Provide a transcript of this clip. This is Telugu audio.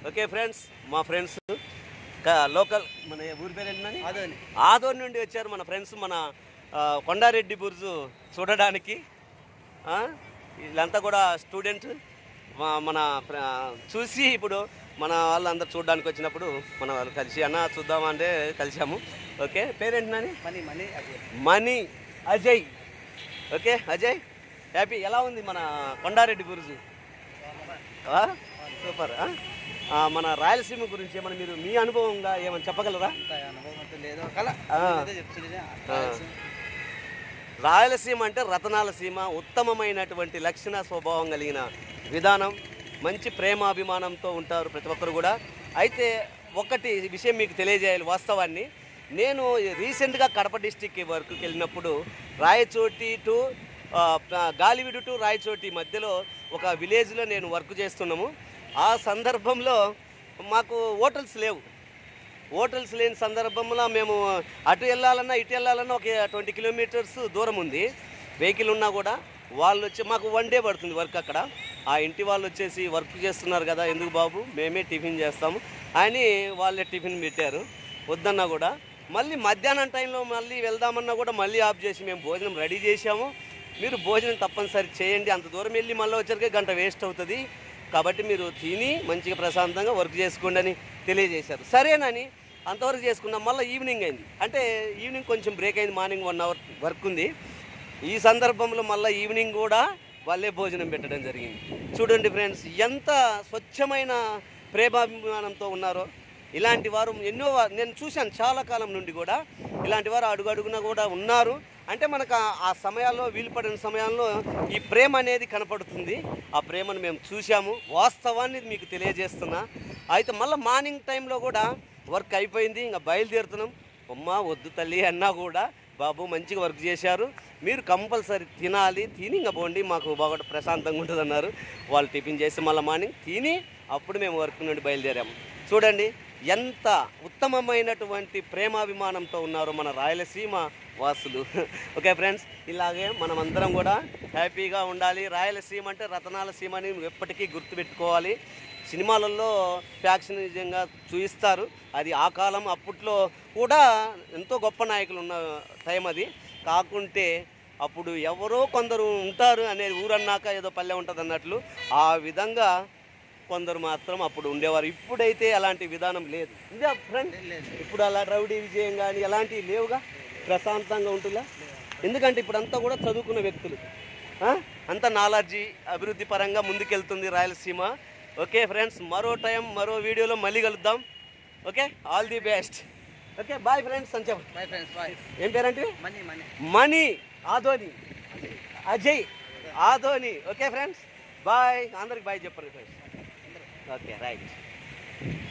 ఓకే ఫ్రెండ్స్ మా ఫ్రెండ్స్ లోకల్ మన ఊరి పేరు ఏంటని అదని ఆదోని నుండి వచ్చారు మన ఫ్రెండ్స్ మన ఆ, కొండారెడ్డి బుర్జు చూడడానికి ఆ, వీళ్ళంతా కూడా స్టూడెంట్ మా- మన ఫ్ర- చూసి ఇప్పుడు మన వాళ్ళందరూ చూడడానికి వచ్చినప్పుడు మన వాళ్ళు కలిసి అన్న చూద్దామా అంటే కలిసాము ఓకే పేరేంటని మనీ మనీ అది మణి అజయ్ ఓకే అజయ్ హ్యాపీ ఎలా ఉంది మన కొండారెడ్డి గురుజు ఆ? సూపర్ ఆ? ఆ, మన రాయలసీమ గురించి ఏమైనా మీరు మీ అనుభవంగా ఏమైనా చెప్పగలరా అంత అనుభవం అంతా లేదు కల ఆ. అదే చెప్తుంది రాయలసీమ అంటే రతనాల సీమ ఉత్తమమైనటువంటి లక్షణ స్వభావం కలిగిన విధానం మంచి ప్రేమాభిమానంతో ఉంటారు ప్రతి ఒక్కరు కూడా అయితే ఒకటి విషయం మీకు తెలియజేయాలి వాస్తవాన్ని నేను రీసెంట్గా కడప డిస్టిక్ వరకు వెళ్ళినప్పుడు రాయచోటి టు ఆ, గాలివీడు టు రాయచోటి మధ్యలో ఒక విలేజ్లో నేను వర్క్ చేస్తున్నాము ఆ సందర్భంలో మాకు హోటల్స్ లేవు హోటల్స్ లేని సందర్భంలో మేము అటు వెళ్ళాలన్నా ఇటు వెళ్ళాలన్నా ఒక ట్వంటీ కిలోమీటర్స్ దూరం ఉంది వెహికల్ ఉన్నా కూడా వాళ్ళు వచ్చి మాకు వన్ డే పడుతుంది వర్క్ అక్కడ ఆ ఇంటి వాళ్ళు వచ్చేసి వర్క్ చేస్తున్నారు కదా ఎందుకు బాబు మేమే టిఫిన్ చేస్తాము అని వాళ్ళే టిఫిన్ పెట్టారు వద్దన్నా కూడా మళ్ళీ మధ్యాహ్నం టైంలో మళ్ళీ వెళ్దామన్నా కూడా మళ్ళీ ఆఫ్ చేసి మేము భోజనం రెడీ చేసాము మీరు భోజనం తప్పనిసరి చేయండి అంత దూరం వెళ్ళి మళ్ళీ వచ్చరికి గంట వేస్ట్ అవుతుంది కాబట్టి మీరు తిని మంచిగా ప్రశాంతంగా వర్క్ చేసుకోండి అని తెలియజేశారు సరేనని అంతవరకు చేసుకున్నాం మళ్ళీ ఈవినింగ్ అయింది అంటే ఈవినింగ్ కొంచెం బ్రేక్ అయింది మార్నింగ్ వన్ అవర్ వర్క్ ఉంది ఈ సందర్భంలో మళ్ళీ ఈవినింగ్ కూడా వాళ్ళే భోజనం పెట్టడం జరిగింది చూడండి ఫ్రెండ్స్ ఎంత స్వచ్ఛమైన ప్రేమాభిమానంతో ఉన్నారో ఇలాంటి వారు ఎన్నో వా- నేను చూశాను చాలా కాలం నుండి కూడా ఇలాంటి వారు అడుగు అడుగున కూడా ఉన్నారు అంటే మనకు ఆ- ఆ సమయాల్లో వీలు పడిన సమయాల్లో ఈ ప్రేమ అనేది కనపడుతుంది ఆ ప్రేమను మేము చూసాము వాస్తవాన్ని మీకు తెలియజేస్తున్నా అయితే మళ్ళీ మార్నింగ్ టైంలో కూడా వర్క్ అయిపోయింది ఇంకా బయలుదేరుతున్నాం అమ్మ వద్దు తల్లి అన్నా కూడా బాబు మంచిగా వర్క్ చేశారు మీరు కంపల్సరీ తినాలి తిని ఇంకా పోండి మాకు బాగా ప్రశాంతంగా ఉంటుంది అన్నారు వాళ్ళు టిఫిన్ చేసి మళ్ళీ మార్నింగ్ తిని అప్పుడు మేము వర్క్ నుండి బయలుదేరాము చూడండి ఎంత ఉత్తమమైనటువంటి ప్రేమాభిమానంతో ఉన్నారు మన రాయలసీమ వాసులు ఓకే ఫ్రెండ్స్ ఇలాగే మనం అందరం కూడా హ్యాపీగా ఉండాలి రాయలసీమ అంటే రతనాల సీమ అని ఎప్పటికీ గుర్తుపెట్టుకోవాలి సినిమాలలో ఫ్యాక్షనిజంగా చూయిస్తారు అది ఆ కాలం అప్పట్లో కూడా ఎంతో గొప్ప నాయకులు ఉన్న టైం అది కాకుంటే అప్పుడు ఎవరో కొందరు ఉంటారు అనేది ఊరన్నాక ఏదో పల్లె ఉంటుంది అన్నట్లు ఆ విధంగా కొందరు మాత్రం అప్పుడు ఉండేవారు ఇప్పుడైతే అలాంటి విధానం లేదు ఇదే ఫ్రెండ్ ఇప్పుడు అలా రౌడీ విజయం కానీ అలాంటివి లేవుగా ప్రశాంతంగా ఉంటుందా ఎందుకంటే ఇప్పుడు అంతా కూడా చదువుకున్న వ్యక్తులు ఆ? అంతా నాలెడ్జి అభివృద్ధి పరంగా ముందుకెళ్తుంది రాయలసీమ ఓకే ఫ్రెండ్స్ మరో టైం మరో వీడియోలో మళ్ళీ కలుద్దాం okay all the best okay bye friends అని చెప్పండి బాయ్ ఫ్రెండ్స్ బాయ్ ఏం పేరంటే Mani Mani Mani Adoni Ajay Adoni okay friends bye అందరికి బాయ్ చెప్పండి ఫ్రెండ్స్ ఓకే రైట్